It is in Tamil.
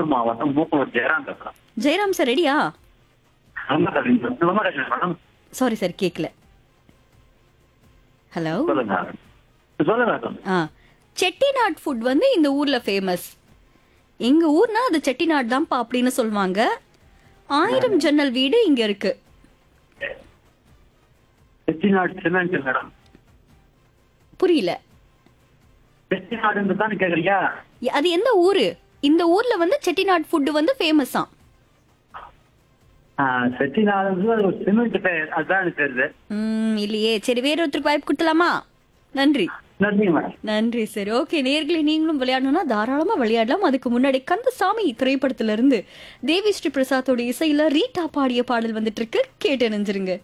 திருப்பத்தூர் மாவட்டம் மூக்கனூர் ஜெயராம் பேசுறேன் ஜெயராம் சார் ரெடியா ரொம்ப கஷ்டம் ரொம்ப கஷ்டம் மேடம் சாரி சார் கேட்கல ஹலோ சொல்லுங்க சொல்லுங்க மேடம் ஆ செட்டிநாட் ஃபுட் வந்து இந்த ஊர்ல ஃபேமஸ் எங்க ஊர்னா அது செட்டிநாட் தான்ப்பா அப்படின்னு சொல்லுவாங்க ஆயிரம் ஜன்னல் வீடு இங்க இருக்கு செட்டிநாடு சிமெண்ட் மேடம் புரியல செட்டிநாடுன்னு தான் கேக்குறீங்க எ- அது எந்த ஊரு இந்த ஊர்ல வந்து செட்டிநாட் ஃபுட் வந்து ஃபேமஸா ஆ, செட்டிநாடு ஒரு சிமெண்ட் பேர் அதுதான் எனக்கு தெரியுது ம் இல்லையே சரி வேற ஒருத்தருக்கு வாய்ப்பு கொடுத்தலாமா நன்றி நன்றிங்க மேடம் நன்றி சரி ஓகே நேர்களை நீங்களும் விளையாடணும்னா தாராளமா விளையாடலாம் அதுக்கு முன்னாடி கந்தசாமி திரைப்படத்துல இருந்து தேவி ஸ்ரீ பிரசாத்தோட இசையில ரீட்டா பாடிய பாடல் வந்துட்டு இருக்கு கேட்டு நினைஞ்சிருங்க